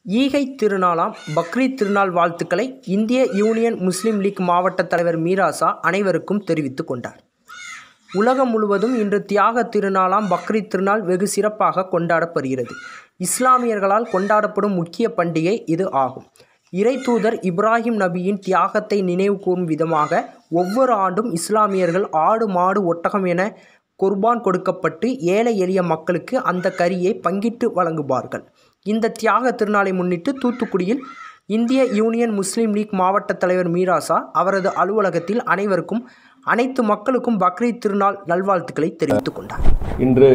ஈகை திருநாளாம் பக்ரீத் திருநாள் வாழ்த்துக்களை இந்திய யூனியன் முஸ்லீம் லீக் மாவட்ட தலைவர் மீராசா அனைவருக்கும் தெரிவித்துக் கொண்டார் உலகம் முழுவதும் இன்று தியாக திருநாளாம் பக்ரீத் திருநாள் வெகு சிறப்பாக கொண்டாடப்படுகிறது இஸ்லாமியர்களால் கொண்டாடப்படும் முக்கிய பண்டிகை இது ஆகும் இறை தூதர் இப்ராஹிம் நபியின் தியாகத்தை நினைவு கூறும் விதமாக ஒவ்வொரு ஆண்டும் இஸ்லாமியர்கள் ஆடு மாடு ஒட்டகம் என குர்பான் கொடுக்கப்பட்டு ஏழை எளிய மக்களுக்கு அந்த கரியை பங்கிட்டு வழங்குவார்கள் இந்த தியாக திருநாளை முன்னிட்டு தூத்துக்குடியில் இந்திய யூனியன் முஸ்லீம் லீக் மாவட்ட தலைவர் மீராசா அவரது அலுவலகத்தில் அனைவருக்கும் அனைத்து மக்களுக்கும் பக்ரீத் திருநாள் நல்வாழ்த்துக்களை தெரிவித்துக் கொண்டார் இன்று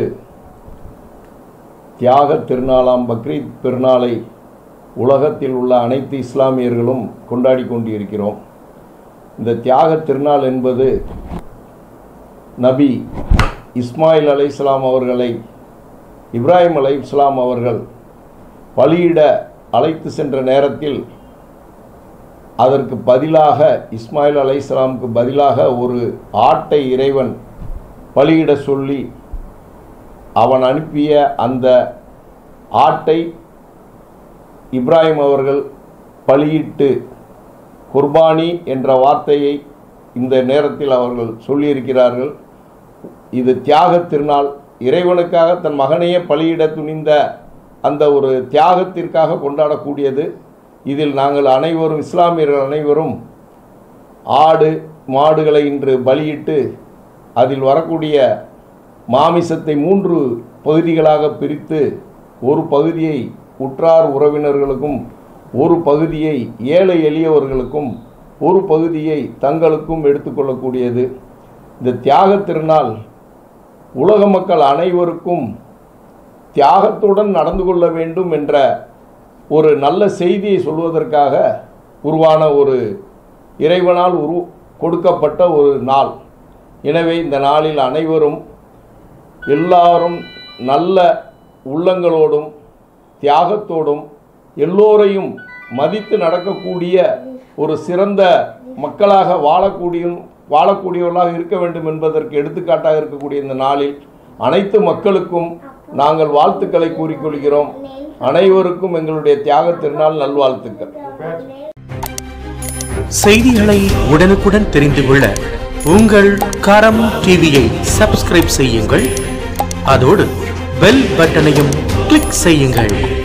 தியாக திருநாளாம் பக்ரீத் பெருநாளை உலகத்தில் உள்ள அனைத்து இஸ்லாமியர்களும் கொண்டாடி கொண்டிருக்கிறோம் இந்த தியாக திருநாள் என்பது நபி இஸ்மாயில் அலை இஸ்லாம் அவர்களை இப்ராஹிம் அலை இஸ்லாம் அவர்கள் பலியிட அழைத்து சென்ற நேரத்தில் அதற்கு பதிலாக இஸ்மாயில் அலை இஸ்லாமுக்கு பதிலாக ஒரு ஆட்டை இறைவன் பலியிட சொல்லி அவன் அனுப்பிய அந்த ஆட்டை இப்ராஹிம் அவர்கள் பலியிட்டு குர்பானி என்ற வார்த்தையை இந்த நேரத்தில் அவர்கள் சொல்லியிருக்கிறார்கள் இது தியாக திருநாள் இறைவனுக்காக தன் மகனையே பலியிட துணிந்த அந்த ஒரு தியாகத்திற்காக கொண்டாடக்கூடியது இதில் நாங்கள் அனைவரும் இஸ்லாமியர்கள் அனைவரும் ஆடு மாடுகளை இன்று பலியிட்டு அதில் வரக்கூடிய மாமிசத்தை மூன்று பகுதிகளாக பிரித்து ஒரு பகுதியை உற்றார் உறவினர்களுக்கும் ஒரு பகுதியை ஏழை எளியவர்களுக்கும் ஒரு பகுதியை தங்களுக்கும் எடுத்துக்கொள்ளக்கூடியது இந்த தியாக திருநாள் உலக மக்கள் அனைவருக்கும் தியாகத்துடன் நடந்து கொள்ள வேண்டும் என்ற ஒரு நல்ல செய்தியை சொல்வதற்காக உருவான ஒரு இறைவனால் உரு கொடுக்கப்பட்ட ஒரு நாள் எனவே இந்த நாளில் அனைவரும் எல்லாரும் நல்ல உள்ளங்களோடும் தியாகத்தோடும் எல்லோரையும் மதித்து நடக்கக்கூடிய ஒரு சிறந்த மக்களாக வாழக்கூடிய வாழக்கூடியவர்களாக இருக்க வேண்டும் என்பதற்கு எடுத்துக்காட்டாக இருக்கக்கூடிய இந்த நாளில் அனைத்து மக்களுக்கும் நாங்கள் வாழ்த்துக்களை கூறிக்கொள்கிறோம் அனைவருக்கும் எங்களுடைய தியாக திருநாள் நல்வாழ்த்துக்கள் செய்திகளை உடனுக்குடன் தெரிந்து கொள்ள உங்கள் கரம் டிவியை சப்ஸ்கிரைப் செய்யுங்கள் அதோடு பெல் பட்டனையும் கிளிக் செய்யுங்கள்